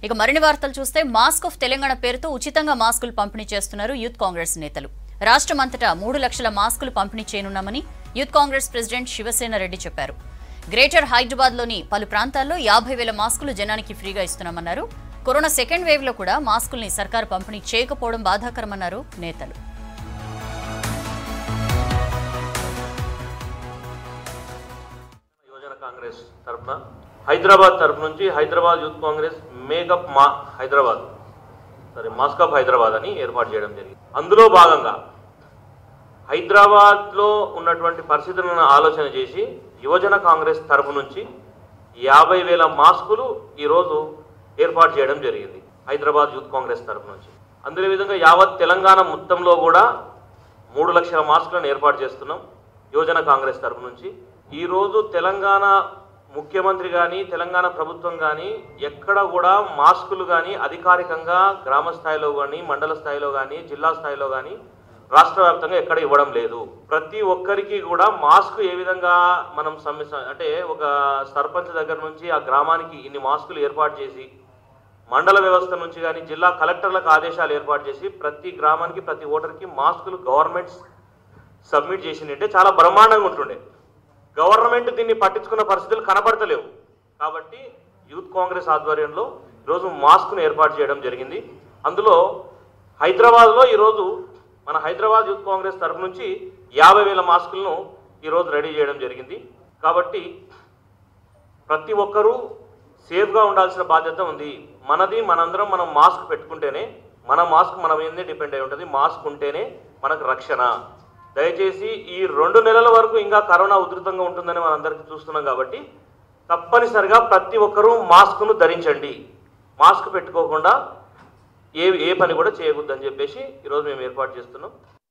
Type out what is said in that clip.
ఇక మరిన్ని వార్తలు చూస్తే మాస్క్ ఆఫ్ తెలంగాణ పేరుతో ఉచితంగా మాస్కులు పంపిణీ చేస్తున్నారు యూత్ కాంగ్రెస్ నేతలు రాష్ట్రమంతటా మూడు లక్షల మాస్కులు పంపిణీ చేయనున్నామని యూత్ కాంగ్రెస్ ప్రెసిడెంట్ శివసేన రెడ్డి చెప్పారు గ్రేటర్ హైదరాబాద్లోని పలు ప్రాంతాల్లో యాభై వేల మాస్కులు జనానికి ఫ్రీగా ఇస్తున్నామన్నారు కరోనా సెకండ్ వేవ్ లో కూడా మాస్కుల్ని సర్కారు పంపిణీ చేయకపోవడం బాధాకరమన్నారు నేతలు యువజన కాంగ్రెస్ తరఫున హైదరాబాద్ తరఫు నుంచి హైదరాబాద్ యూత్ కాంగ్రెస్ మేకప్ మా హైదరాబాద్ సరే మాస్కప్ హైదరాబాద్ అని ఏర్పాటు చేయడం జరిగింది అందులో భాగంగా హైదరాబాద్లో ఉన్నటువంటి పరిస్థితులను ఆలోచన చేసి యువజన కాంగ్రెస్ తరఫు నుంచి యాభై వేల మాస్కులు ఈరోజు ఏర్పాటు చేయడం జరిగింది హైదరాబాద్ యూత్ కాంగ్రెస్ తరఫు నుంచి అందులో విధంగా యావత్ తెలంగాణ మొత్తంలో కూడా మూడు లక్షల మాస్కులను ఏర్పాటు చేస్తున్నాం యువజన కాంగ్రెస్ తరఫు నుంచి ఈరోజు తెలంగాణ ముఖ్యమంత్రి కానీ తెలంగాణ ప్రభుత్వం కానీ ఎక్కడ కూడా మాస్కులు కానీ అధికారికంగా గ్రామ స్థాయిలో కానీ మండల స్థాయిలో కానీ జిల్లా స్థాయిలో కానీ రాష్ట్ర వ్యాప్తంగా ఎక్కడ ఇవ్వడం లేదు ప్రతి ఒక్కరికి కూడా మాస్క్ ఏ విధంగా మనం సమ్మె అంటే ఒక సర్పంచ్ దగ్గర నుంచి ఆ గ్రామానికి ఇన్ని మాస్కులు ఏర్పాటు చేసి మండల వ్యవస్థ నుంచి కానీ జిల్లా కలెక్టర్లకు ఆదేశాలు ఏర్పాటు చేసి ప్రతి గ్రామానికి ప్రతి ఓటర్కి మాస్కులు గవర్నమెంట్ సబ్మిట్ చేసిందంటే చాలా బ్రహ్మాండంగా ఉంటుండే గవర్నమెంట్ దీన్ని పట్టించుకున్న పరిస్థితులు కనబడతలేవు కాబట్టి యూత్ కాంగ్రెస్ ఆధ్వర్యంలో ఈరోజు మాస్క్ను ఏర్పాటు చేయడం జరిగింది అందులో హైదరాబాద్లో ఈరోజు మన హైదరాబాద్ యూత్ కాంగ్రెస్ తరఫు నుంచి యాభై వేల మాస్కులను ఈరోజు రెడీ చేయడం జరిగింది కాబట్టి ప్రతి ఒక్కరూ సేఫ్గా ఉండాల్సిన బాధ్యత ఉంది మనది మనందరం మనం మాస్క్ పెట్టుకుంటేనే మన మాస్క్ మన మీదే డిపెండ్ అయి ఉంటుంది మాస్క్ ఉంటేనే మనకు రక్షణ దయచేసి ఈ రెండు నెలల వరకు ఇంకా కరోనా ఉధృతంగా ఉంటుందని మనందరికీ చూస్తున్నాం కాబట్టి తప్పనిసరిగా ప్రతి ఒక్కరూ మాస్క్ను ధరించండి మాస్క్ పెట్టుకోకుండా ఏ ఏ పని కూడా చేయకూడదని చెప్పేసి ఈరోజు మేము ఏర్పాటు చేస్తున్నాం